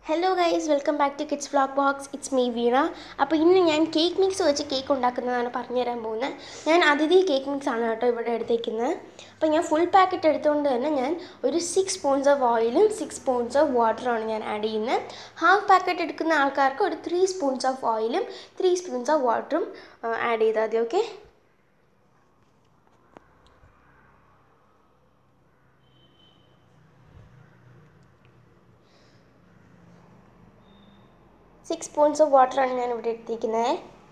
hello guys welcome back to kids vlog box it's me Veena അപ്പോൾ ഇന്ന് ഞാൻ cake mix വെച്ച് കേക്ക് ഉണ്ടാക്കുന്നതാണ് പറഞ്ഞു തരാൻ പോകുന്നത് ഞാൻ അതിഥി കേക്ക് മിക്സ് ആണ് കേട്ടോ ഇവിടെ എടുത്തേക്കുന്നത് അപ്പോൾ ഞാൻ ഫുൾ പാക്കറ്റ് എടുത്തുകൊണ്ട് തന്നെ ഞാൻ ഒരു സിക്സ് സ്പൂൺസ് ഓഫ് ഓയിലും സിക്സ് സ്പൂൺസ് ഓഫ് വാട്ടറുമാണ് ഞാൻ ആഡ് ചെയ്യുന്നത് ഹാഫ് പാക്കറ്റ് എടുക്കുന്ന ആൾക്കാർക്ക് ഒരു ത്രീ സ്പൂൺസ് ഓഫ് ഓയിലും ത്രീ സ്പൂൺസ് ഓഫ് വാട്ടറും ആഡ് ചെയ്താൽ മതി ഓക്കെ സിക്സ് സ്പൂൺസ് ഓഫ് വാട്ടറാണ് ഞാൻ ഇവിടെ എടുത്തിരിക്കുന്നത്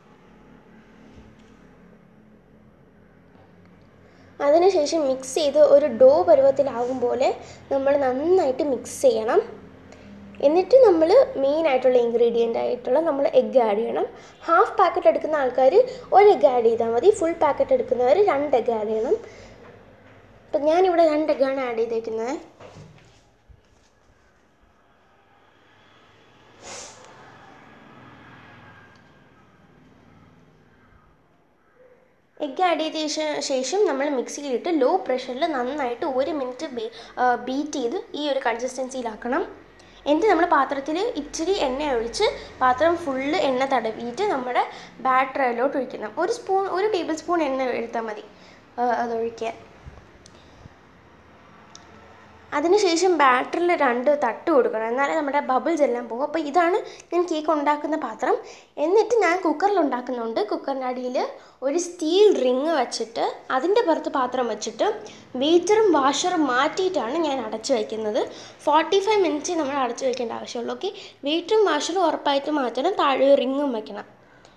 അതിനുശേഷം മിക്സ് ചെയ്ത് ഒരു ഡോ പരുവത്തിലാകും പോലെ നമ്മൾ നന്നായിട്ട് മിക്സ് ചെയ്യണം എന്നിട്ട് നമ്മൾ മെയിൻ ആയിട്ടുള്ള ഇൻഗ്രീഡിയൻ്റ് ആയിട്ടുള്ള നമ്മൾ എഗ്ഗ് ആഡ് ചെയ്യണം ഹാഫ് പാക്കറ്റ് എടുക്കുന്ന ആൾക്കാർ ഒരു എഗ്ഗ് ആഡ് ചെയ്താൽ മതി ഫുൾ പാക്കറ്റ് എടുക്കുന്നവർ രണ്ട് എഗ്ഗ് ആഡ് ചെയ്യണം അപ്പം ഞാനിവിടെ രണ്ട് എഗ്ഗാണ് ആഡ് ചെയ്തേക്കുന്നത് എഗ്ഗ് ആഡ് ചെയ്ത ശേ- ശേഷം നമ്മൾ മിക്സിയിലിട്ട് ലോ പ്രഷറിൽ നന്നായിട്ട് ഒരു മിനിറ്റ് ബീറ്റ് ചെയ്ത് ഈ ഒരു കൺസിസ്റ്റൻസിയിലാക്കണം എന്നിട്ട് നമ്മൾ പാത്രത്തിൽ ഇച്ചിരി എണ്ണ ഒഴിച്ച് പാത്രം ഫുള്ള് എണ്ണ തടവിയിട്ട് നമ്മുടെ ബാറ്ററിലോട്ട് ഒഴിക്കണം ഒരു സ്പൂൺ ഒരു ടേബിൾ സ്പൂൺ എണ്ണ എടുത്താൽ മതി ആ, അതൊഴിക്കാൻ അതിനുശേഷം ബാറ്ററിൽ രണ്ട് തട്ട് കൊടുക്കണം എന്നാലേ നമ്മുടെ ബബിൾസ് എല്ലാം പോകും അപ്പോൾ ഇതാണ് ഞാൻ കേക്ക് ഉണ്ടാക്കുന്ന പാത്രം എന്നിട്ട് ഞാൻ കുക്കറിൽ ഉണ്ടാക്കുന്നുണ്ട് കുക്കറിൻ്റെ അടിയിൽ ഒരു സ്റ്റീൽ റിങ് വെച്ചിട്ട് അതിൻ്റെ പുറത്ത് പാത്രം വെച്ചിട്ട് ബീറ്ററും വാഷറും മാറ്റിയിട്ടാണ് ഞാൻ അടച്ചു വയ്ക്കുന്നത് ഫോർട്ടി ഫൈവ് മിനിറ്റ്സ് നമ്മൾ അടച്ചു വയ്ക്കേണ്ട ആവശ്യമുള്ളൂ ഓക്കെ ബീറ്ററും വാഷറും ഉറപ്പായിട്ട് മാറ്റണം താഴെ റിങ്ങും വെക്കണം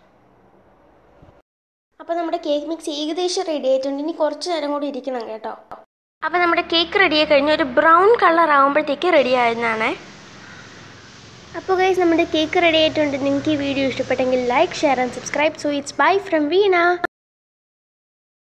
അപ്പോൾ നമ്മുടെ കേക്ക് മിക്സ് ഏകദേശം റെഡി ആയിട്ടുണ്ട് ഇനി കുറച്ച് നേരം കൂടി ഇരിക്കണം കേട്ടോ അപ്പോൾ നമ്മുടെ കേക്ക് റെഡി ആയി കഴിഞ്ഞ് ഒരു ബ്രൗൺ കളർ ആകുമ്പോഴത്തേക്ക് റെഡി ആയിരുന്നാണ് അപ്പോൾ ഗൈസ് നമ്മുടെ കേക്ക് റെഡി ആയിട്ടുണ്ട് നിങ്ങൾക്ക് ഈ വീഡിയോ ഇഷ്ടപ്പെട്ടെങ്കിൽ like share and subscribe so it's bye from Veena